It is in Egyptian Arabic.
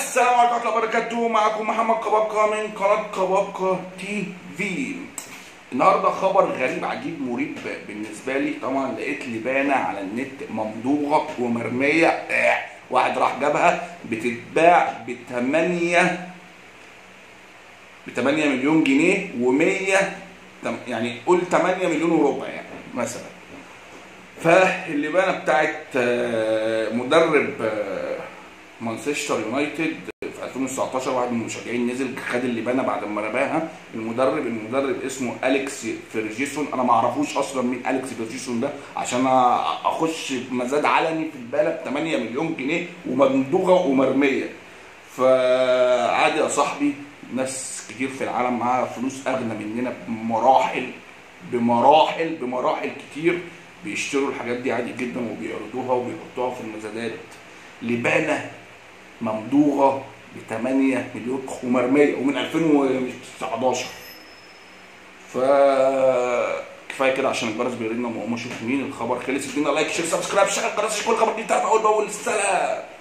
السلام عليكم ورحمه الله وبركاته معكم محمد قبقه من قناه قبقه تي في النهارده خبر غريب عجيب مريب بالنسبه لي طبعا لقيت لبانه على النت ممضوغه ومرميه آه، واحد راح جابها بتتباع ب 8 ب 8 مليون جنيه و100 يعني قول 8 مليون وربع يعني مثلا فاللبانه بتاعت آه، مدرب آه، مانشستر يونايتد في 2019 واحد من المشجعين نزل خد اللبانه بعد ما رماها المدرب المدرب اسمه اليكس فيرجيسون انا ما اعرفوش اصلا مين اليكس فيرجيسون ده عشان اخش مزاد علني في البالة ب 8 مليون جنيه ومندوغه ومرميه فعادي يا صاحبي ناس كتير في العالم معاها فلوس اغنى مننا بمراحل بمراحل بمراحل كتير بيشتروا الحاجات دي عادي جدا وبيعرضوها وبيحطوها في المزادات لبانه ممضوغه ب 8 مليون ومرميه ومن 2019 ف كفايه كده عشان الجرس بيرن وما اشوف مين الخبر خلص ادينا لايك شير سبسكرايب شغل الجرس عشان كل خبر جديد تعرف اول باول سلام